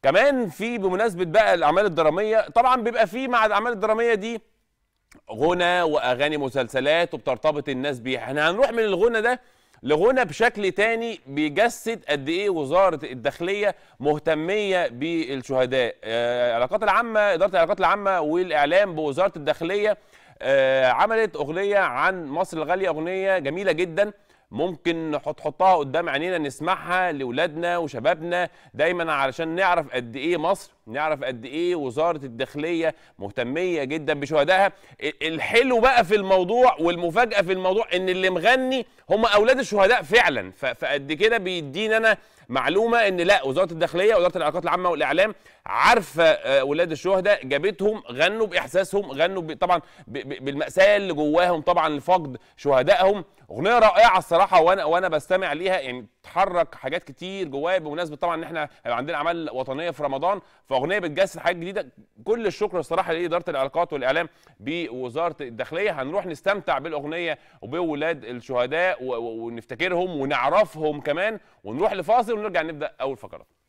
كمان في بمناسبه بقى الاعمال الدراميه طبعا بيبقى في مع الاعمال الدراميه دي غنى واغاني مسلسلات وبترتبط الناس بيها احنا هنروح من الغنى ده لغنى بشكل تاني بيجسد قد ايه وزاره الداخليه مهتميه بالشهداء آه، العلاقات العامه اداره العلاقات العامه والاعلام بوزاره الداخليه آه، عملت اغنيه عن مصر الغاليه اغنيه جميله جدا ممكن نحط حطها قدام عينينا نسمعها لاولادنا وشبابنا دايما علشان نعرف قد ايه مصر نعرف قد ايه وزاره الداخليه مهتميه جدا بشهدائها الحلو بقى في الموضوع والمفاجاه في الموضوع ان اللي مغني هم اولاد الشهداء فعلا ف- فقد كده بيدينا انا معلومه ان لا وزاره الداخليه وزاره العلاقات العامه والاعلام عارفه آه، ولاد الشهداء جابتهم غنوا باحساسهم غنوا ب- طبعا ب- ب- بالماساه اللي جواهم طبعا لفقد شهدائهم اغنيه رائعه الصراحه وانا وانا بستمع ليها يعني تحرك حاجات كتير جوايا بمناسبه طبعا ان احنا هيبقى عندنا اعمال وطنيه في رمضان فاغنيه بتجسد حاجات جديده كل الشكر الصراحه لاداره العلاقات والاعلام بوزاره الداخليه هنروح نستمتع بالاغنيه وبولاد الشهداء و- و- ونفتكرهم ونعرفهم كمان ونروح لفاصل ونرجع نبدا اول فقرات